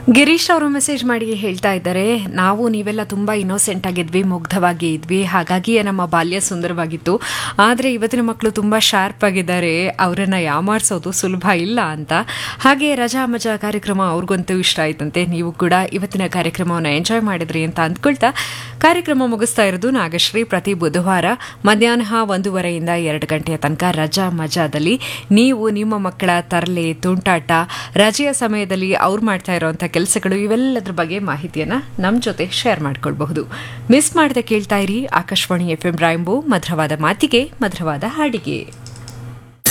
ಗಿರೀಶ್ ಅವರು ಮೆಸೇಜ್ ಮಾಡಿ ಹೇಳ್ತಾ ಇದ್ದಾರೆ ನಾವು ನೀವೆಲ್ಲ ತುಂಬ ಇನ್ನೋಸೆಂಟ್ ಆಗಿದ್ವಿ ಮುಗ್ಧವಾಗಿ ಇದ್ವಿ ಹಾಗಾಗಿಯೇ ನಮ್ಮ ಬಾಲ್ಯ ಸುಂದರವಾಗಿತ್ತು ಆದರೆ ಇವತ್ತಿನ ಮಕ್ಕಳು ತುಂಬ ಶಾರ್ಪ್ ಆಗಿದ್ದಾರೆ ಅವರನ್ನು ಯಾಮಾರಿಸೋದು ಸುಲಭ ಇಲ್ಲ ಅಂತ ಹಾಗೆ ರಜಾ ಮಜಾ ಕಾರ್ಯಕ್ರಮ ಅವ್ರಿಗಂತೂ ಇಷ್ಟ ಆಯ್ತಂತೆ ನೀವು ಕೂಡ ಇವತ್ತಿನ ಕಾರ್ಯಕ್ರಮವನ್ನು ಎಂಜಾಯ್ ಮಾಡಿದ್ರಿ ಅಂತ ಅಂದ್ಕೊಳ್ತಾ ಕಾರ್ಯಕ್ರಮ ಮುಗಿಸ್ತಾ ಇರೋದು ನಾಗಶ್ರೀ ಪ್ರತಿ ಬುಧವಾರ ಮಧ್ಯಾಹ್ನ ಒಂದೂವರೆಯಿಂದ ಎರಡು ಗಂಟೆಯ ತನಕ ರಜಾ ಮಜಾದಲ್ಲಿ ನೀವು ನಿಮ್ಮ ಮಕ್ಕಳ ತರಲೆ ತುಂಟಾಟ ರಜೆಯ ಸಮಯದಲ್ಲಿ ಅವ್ರು ಮಾಡ್ತಾ ಇರೋವಂಥ ಕೆಲಸಗಳು ಇವೆಲ್ಲದ್ರ ಬಗ್ಗೆ ಮಾಹಿತಿಯನ್ನ ನಮ್ಮ ಜೊತೆ ಶೇರ್ ಮಾಡ್ಕೊಳ್ಬಹುದು ಮಿಸ್ ಮಾಡದೆ ಕೇಳ್ತಾ ಇರಿ ಆಕಾಶವಾಣಿ ಎಫ್ ಎಂ ರಾಯಂಬು ಮಧುರವಾದ ಮಾತಿಗೆ ಮಧುರವಾದ ಹಾಡಿಗೆ